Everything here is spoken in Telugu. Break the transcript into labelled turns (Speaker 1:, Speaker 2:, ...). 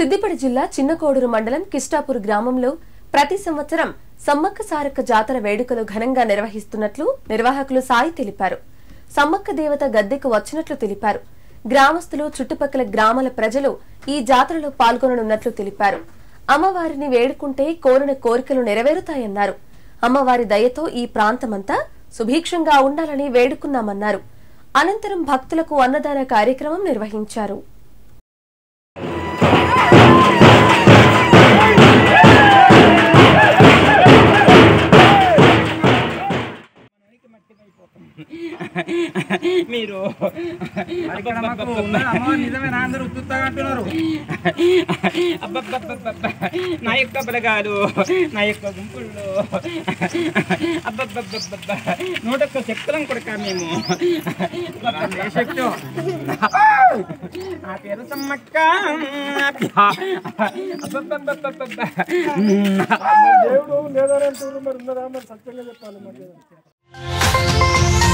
Speaker 1: సిద్దిపేట జిల్లా చిన్నకోడూరు మండలం కిష్టాపూర్ గ్రామంలో ప్రతి సంవత్సరం సమ్మక్క సారక్క జాతర వేడుకలు ఘనంగా నిర్వహిస్తున్నట్లు నిర్వాహకులు సాయి తెలిపారు సమ్మక్క దేవత గద్దెకు వచ్చినట్లు తెలిపారు గ్రామస్తులు చుట్టుపక్కల గ్రామాల ప్రజలు ఈ జాతరలో పాల్గొననున్నట్లు తెలిపారు అమ్మవారిని వేడుకుంటే కోరిన కోరికలు నెరవేరుతాయన్నారు అమ్మవారి దయతో ఈ ప్రాంతమంతా సుభీక్షంగా ఉండాలని వేడుకున్నామన్నారు అనంతరం భక్తులకు అన్నదాన కార్యక్రమం నిర్వహించారు
Speaker 2: మీరు
Speaker 3: ఇక్కడ మాకు ఉన్నది అమ్మవారు నిజమేనా అందరూ ఉత్తుత్తగా అంటున్నారు
Speaker 2: అబ్బబ్బబ్బబ్బబ్బ. నా యొక్క బలగాలు నా యొక్క గుంపుల్లో అబ్బబ్బబ్బబ్బబ్బ. నూటొక్క శక్తులం కొడక మేము
Speaker 3: ఏ శక్తి
Speaker 2: నా పేరు సమ్మక్క అబ్బబ్బబ్బబ్బబ్బ.
Speaker 4: దేవుడు లేదని అంటున్నారు మరి ఉన్నదా మరి సత్యంగా చెప్పాలి మరి